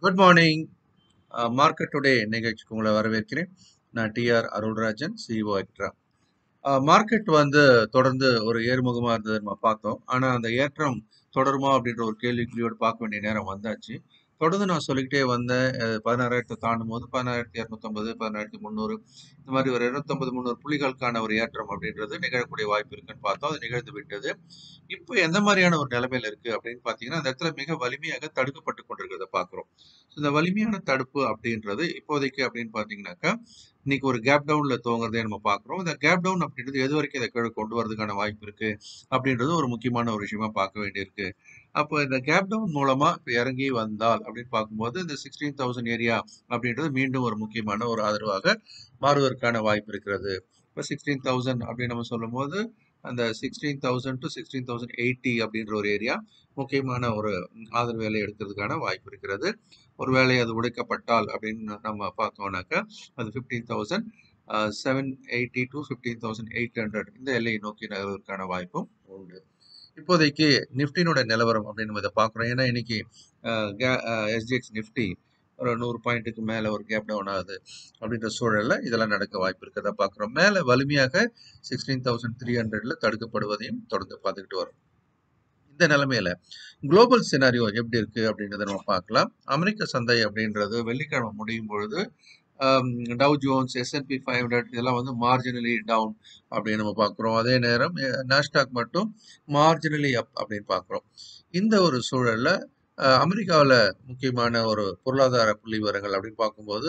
good morning market today நிகழ்ச்சிக்கு உங்களை வரவேற்கிறேன் நான் DR Arulrajan CEO extra market வந்து தொடர்ந்து ஒரு ஏறுமுகமாக இருந்தது நம்ம பார்த்தோம் ஆனால் அந்த ஏற்றம் தொடருமா அப்படின்ற ஒரு கேள்விக்குறியோடு பார்க்க வேண்டிய நேரம் வந்தாச்சு தொடர்ந்து நான் சொல்லிக்கிட்டே வந்தேன் அஹ் பதினாறாயிரத்தை தாண்டும் போது பதினாயிரத்தி இரநூத்தம்பது பதினாயிரத்தி முந்நூறு இந்த மாதிரி ஒரு இருநூத்தம்பது முந்நூறு புள்ளிகளுக்கான ஒரு ஏற்றம் அப்படின்றது நிகழக்கூடிய வாய்ப்பு இருக்குன்னு பார்த்தோம் அது நிகழ்ந்து விட்டது இப்போ எந்த மாதிரியான ஒரு நிலைமையில இருக்கு அப்படின்னு பார்த்தீங்கன்னா அந்த இடத்துல மிக வலிமையாக தடுக்கப்பட்டு கொண்டிருக்கிறத பார்க்குறோம் இந்த வலிமையான தடுப்பு அப்படின்றது இப்போதைக்கு அப்படின்னு பார்த்தீங்கன்னாக்கா இன்னைக்கு ஒரு கேப் டவுன்ல துவங்குறதே நம்ம பார்க்குறோம் இந்த கேப் டவுன் அப்படின்றது எது வரைக்கும் இதை கீழே கொண்டு வரதுக்கான வாய்ப்பு இருக்கு அப்படின்றது ஒரு முக்கியமான ஒரு விஷயமா பார்க்க வேண்டியிருக்கு அப்போ இந்த கேப் டவுன் மூலமா இப்போ இறங்கி வந்தால் அப்படின்னு பார்க்கும்போது இந்த சிக்ஸ்டீன் தௌசண்ட் ஏரியா அப்படின்றது மீண்டும் ஒரு முக்கியமான ஒரு ஆதரவாக மாறுவதற்கான வாய்ப்பு இருக்கிறது இப்போ சிக்ஸ்டீன் தௌசண்ட் அப்படின்னு நம்ம சொல்லும்போது அந்த sixteen thousand to sixteen thousand eighty அப்படின்ற ஒரு ஏரியா முக்கியமான ஒரு ஆதரவு வேலை எடுக்கிறதுக்கான வாய்ப்பு இருக்கிறது ஒருவேளை அது உடைக்கப்பட்டால் அப்படின்னு நம்ம பார்த்தோம்னாக்கா அது fifteen thousand seven eighty to fifteen thousand eight hundred இந்த எல்லையை நோக்கி நகர்வதற்கான வாய்ப்பும் உண்டு இப்போதைக்கு நிஃப்டினோட நிலவரம் அப்படின்னு நம்ம இதை பார்க்குறோம் ஏன்னா இன்னைக்கு எஸ்ஜிஎக்ஸ் நிஃப்டி ஒரு நூறு பாயிண்ட்டுக்கு மேலே ஒரு கேப் டவுன் ஆகுது அப்படின்ற சூழலில் இதெல்லாம் நடக்க வாய்ப்பு இருக்கிறதா பார்க்குறோம் மேலே வலிமையாக சிக்ஸ்டீன் தௌசண்ட் த்ரீ ஹண்ட்ரட்ல தடுக்கப்படுவதையும் தொடர்ந்து பார்த்துக்கிட்டு வரோம் இந்த நிலைமையில குளோபல் சினாரியோ எப்படி இருக்கு அப்படின்றத நம்ம பார்க்கலாம் அமெரிக்க சந்தை அப்படின்றது வெள்ளிக்கிழமை முடியும் பொழுது Dow Jones S and P five hundred இதெல்லாம் வந்து மார்ஜினலி டவுன் அப்படின்னு நம்ம பார்க்குறோம் அதே நேரம் நாஸ்டாக் மட்டும் மார்ஜினலி அப் அப்படின்னு பார்க்குறோம் இந்த ஒரு சூழல்ல அமெரிக்காவில் முக்கியமான ஒரு பொருளாதார புள்ளி விவரங்கள் அப்படின்னு பார்க்கும்போது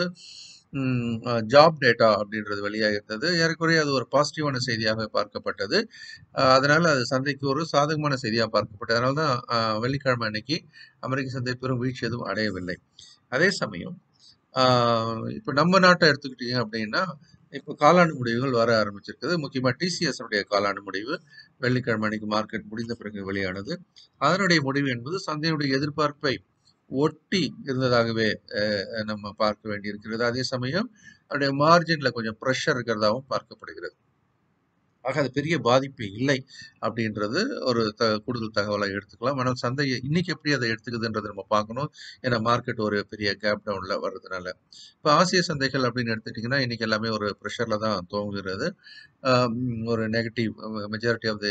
ஜாப் டேட்டா அப்படின்றது வெளியாக இருந்தது ஏறக்குறைய அது ஒரு பாசிட்டிவான செய்தியாக பார்க்கப்பட்டது அதனால அது சந்தைக்கு ஒரு சாதகமான செய்தியாக பார்க்கப்பட்டது அதனால தான் வெள்ளிக்கிழமை அன்னைக்கு அமெரிக்க சந்தை பெரும் வீழ்ச்சி எதுவும் அடையவில்லை அதே சமயம் இப்போ நம்ம நாட்டை எடுத்துக்கிட்டீங்க அப்படின்னா இப்போ காலாண்டு முடிவுகள் வர ஆரம்பிச்சிருக்குது முக்கியமாக டிசிஎஸ் உடைய காலாண்டு முடிவு வெள்ளிக்கிழமை அன்னைக்கு மார்க்கெட் முடிந்த பிறகு வெளியானது அதனுடைய முடிவு என்பது சந்தையுடைய எதிர்பார்ப்பை ஒட்டி இருந்ததாகவே நம்ம பார்க்க வேண்டியிருக்கிறது அதே சமயம் அதனுடைய மார்ஜின்ல கொஞ்சம் ப்ரெஷர் இருக்கிறதாகவும் பார்க்கப்படுகிறது ஆக அது பெரிய பாதிப்பு இல்லை அப்படின்றது ஒரு த கூடுதல் தகவலை எடுத்துக்கலாம் ஆனால் சந்தை இன்னைக்கு எப்படி அதை எடுத்துக்குதுன்றதை நம்ம பார்க்கணும் ஏன்னா மார்க்கெட் ஒரு பெரிய கேப் டவுன்ல வர்றதுனால இப்போ ஆசிய சந்தைகள் அப்படின்னு எடுத்துட்டிங்கன்னா இன்னைக்கு எல்லாமே ஒரு ப்ரெஷர்ல தான் துவங்குகிறது ஒரு நெகட்டிவ் மெஜாரிட்டி ஆஃப் தி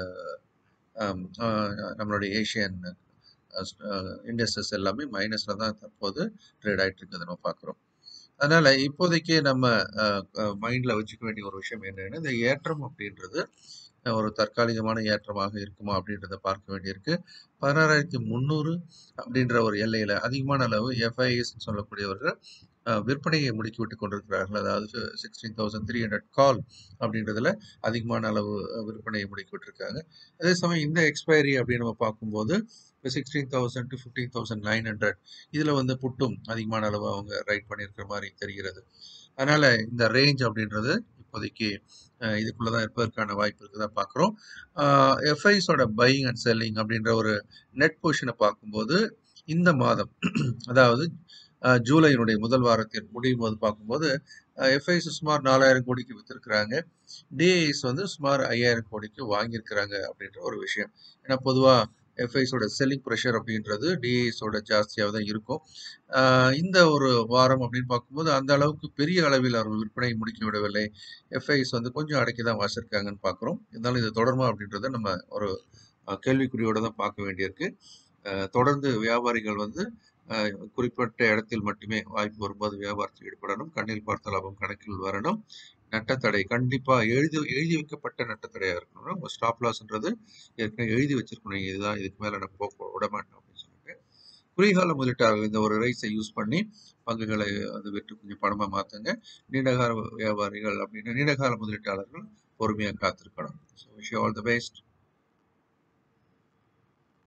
நம்மளுடைய ஏஷியன் இண்டஸ்ட்ரீஸ் எல்லாமே மைனஸ்ல தான் தற்போது ட்ரேட் ஆகிட்டு இருக்கிறத நம்ம பார்க்குறோம் அதனால இப்போதைக்கு நம்ம மைண்ட்ல வச்சுக்க வேண்டிய ஒரு விஷயம் என்னன்னா இந்த ஏற்றம் அப்படின்றது ஒரு தற்காலிகமான ஏற்றமாக இருக்குமா அப்படின்றத பார்க்க வேண்டியிருக்கு பதினாறாயிரத்தி முந்நூறு அப்படின்ற ஒரு எல்லையில அதிகமான அளவு எஃப்ஐஎஸ் சொல்லக்கூடியவர்கள் விற்பனையை முடுக்கிவிட்டு கொண்டிருக்கிறார்கள் அதாவது sixteen thousand three hundred call அப்படின்றதுல அதிகமான அளவு விற்பனையை முடுக்கிவிட்டிருக்காங்க அதே சமயம் இந்த எக்ஸ்பைரி அப்படின்னு நம்ம பார்க்கும்போது இப்போ sixteen thousand to fifteen thousand nine hundred இதில் வந்து புட்டும் அதிகமான அளவு அவங்க ரைட் பண்ணியிருக்கிற மாதிரி தெரிகிறது அதனால இந்த ரேஞ்ச் அப்படின்றது இப்போதைக்கு இதுக்குள்ள தான் இருப்பதற்கான வாய்ப்பு இருக்குதா பார்க்குறோம் எஃப்ஐஸோட பையிங் அண்ட் செல்லிங் அப்படின்ற ஒரு நெட் பொசிஷனை பார்க்கும்போது இந்த மாதம் அதாவது ஜூலையினுடைய முதல் வாரத்தில் முடியும் போது பார்க்கும்போது எஃப்ஐஸ் சுமார் நாலாயிரம் கோடிக்கு விற்றுருக்குறாங்க டிஐஸ் வந்து சுமார் ஐயாயிரம் கோடிக்கு வாங்கியிருக்கிறாங்க அப்படின்ற ஒரு விஷயம் ஏன்னா பொதுவாக எஃப்ஐஸோட செல்லிங் ப்ரெஷர் அப்படின்றது டிஐஸோட ஜாஸ்தியாக தான் இருக்கும் இந்த ஒரு வாரம் அப்படின்னு பார்க்கும்போது அந்த அளவுக்கு பெரிய அளவில் அவர்கள் விற்பனை முடிக்க விடவில்லை எஃப்ஐஸ் வந்து கொஞ்சம் அடக்கி தான் வாசிருக்காங்கன்னு பார்க்குறோம் இருந்தாலும் இது தொடருமா அப்படின்றத நம்ம ஒரு கேள்விக்குறியோடு தான் பார்க்க வேண்டியிருக்கு தொடர்ந்து வியாபாரிகள் வந்து குறிப்பிட்ட இடத்தில் மட்டுமே வாய்ப்பு வரும்போது வியாபாரத்தில் ஈடுபடணும் கண்ணில் பார்த்த லாபம் கணக்கில் வரணும் நட்டத்தடை கண்டிப்பா எழுதி எழுதி வைக்கப்பட்ட நட்டத்தடையா இருக்கணும் உங்க ஸ்டாப் லாஸ்ன்றது ஏற்கனவே எழுதி வச்சிருக்கணும் இதுதான் இதுக்கு மேல நான் போக விட மாட்டோம் அப்படின்னு சொல்லிட்டு குறுகால முதலீட்டாளர்கள் இந்த ஒரு ரைஸை யூஸ் பண்ணி பங்குகளை வந்து விற்று கொஞ்சம் பணமா மாத்துங்க நீண்டகால வியாபாரிகள் அப்படின்னு நீண்டகால முதலீட்டாளர்கள் பொறுமையா காத்திருக்கணும் so wish all the best